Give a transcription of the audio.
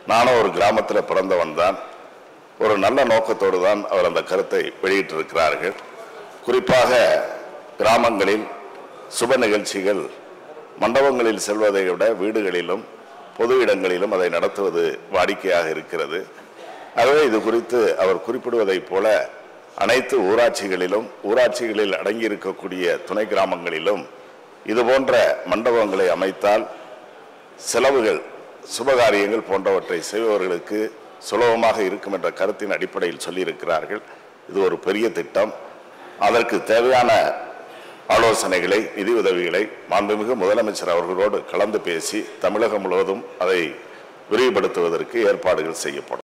நானும் ஒரு கிராமத்தில் பிறந்தவன் தான் ஒரு நல்ல நோக்கத்தோடு தான் அவர் அந்த கருத்தை வெளியிட்டிருக்கிறார்கள் குறிப்பாக கிராமங்களில் சுப நிகழ்ச்சிகள் மண்டபங்களில் செல்வதை விட வீடுகளிலும் பொது இடங்களிலும் அதை நடத்துவது வாடிக்கையாக இருக்கிறது ஆகவே இது குறித்து அவர் குறிப்பிடுவதைப் போல அனைத்து ஊராட்சிகளிலும் ஊராட்சிகளில் அடங்கியிருக்கக்கூடிய துணை கிராமங்களிலும் இதுபோன்ற மண்டபங்களை அமைத்தால் செலவுகள் சுபகாரியங்கள் போன்றவற்றை செய்பவர்களுக்கு சுலபமாக இருக்கும் என்ற கருத்தின் அடிப்படையில் சொல்லியிருக்கிறார்கள் இது ஒரு பெரிய திட்டம் அதற்கு தேவையான ஆலோசனைகளை நிதி உதவிகளை மாண்புமிகு முதலமைச்சர் அவர்களோடு கலந்து பேசி தமிழகம் முழுவதும் அதை விரிவுபடுத்துவதற்கு ஏற்பாடுகள் செய்யப்படும்